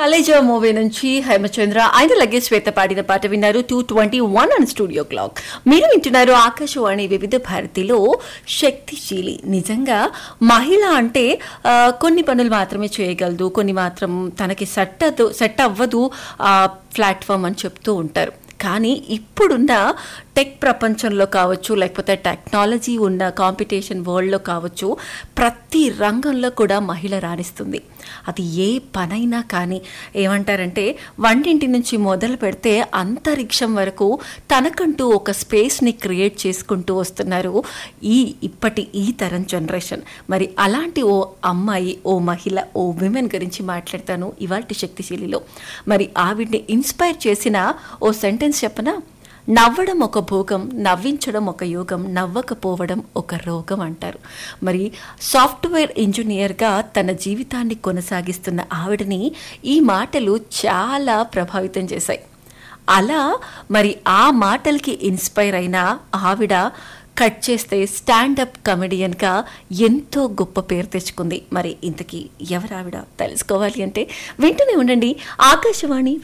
college movie నుంచి హేమచంద్ర ఆయన luggage శ్వేత పాడిన పాట విన్నారు two twenty one and studio clock మీరు వింటున్నారు ఆకాశవాణి వివిధ భారతిలో శక్తిశీలి నిజంగా మహిళ అంటే ఆ, కొన్ని పనులు మాత్రమే చేయగలదు కొన్ని మాత్రం తనకి సెట్ అదు సెట్ అవ్వదు ఆ ప్లాట్ఫామ్ అని చెప్తూ ఉంటారు కానీ ఇప్పుడున్న టెక్ ప్రపంచంలో కావచ్చు లేకపోతే టెక్నాలజీ ఉన్న కాంపిటీషన్ వరల్డ్లో కావచ్చు ప్రతి రంగంలో కూడా మహిళ రాణిస్తుంది అది ఏ పనైనా కానీ ఏమంటారంటే వంటింటి నుంచి మొదలు పెడితే అంతరిక్షం వరకు తనకంటూ ఒక స్పేస్ని క్రియేట్ చేసుకుంటూ వస్తున్నారు ఈ ఇప్పటి ఈ తరం జనరేషన్ మరి అలాంటి ఓ అమ్మాయి ఓ మహిళ ఓ విమెన్ గురించి మాట్లాడతాను ఇవాల్టి శక్తిశీలిలో మరి ఆవిడ్ని ఇన్స్పైర్ చేసిన ఓ సెంటెన్స్ చెప్పనా నవ్వడం ఒక భోగం నవ్వించడం ఒక యోగం నవ్వకపోవడం ఒక రోగం అంటారు మరి సాఫ్ట్వేర్ ఇంజనీర్గా తన జీవితాన్ని కొనసాగిస్తున్న ఆవిడని ఈ మాటలు చాలా ప్రభావితం చేశాయి అలా మరి ఆ మాటలకి ఇన్స్పైర్ అయిన ఆవిడ కట్ చేస్తే స్టాండప్ కమెడియన్గా ఎంతో గొప్ప పేరు తెచ్చుకుంది మరి ఇంతకీ ఎవరావిడ తెలుసుకోవాలి అంటే వింటూనే ఉండండి ఆకాశవాణి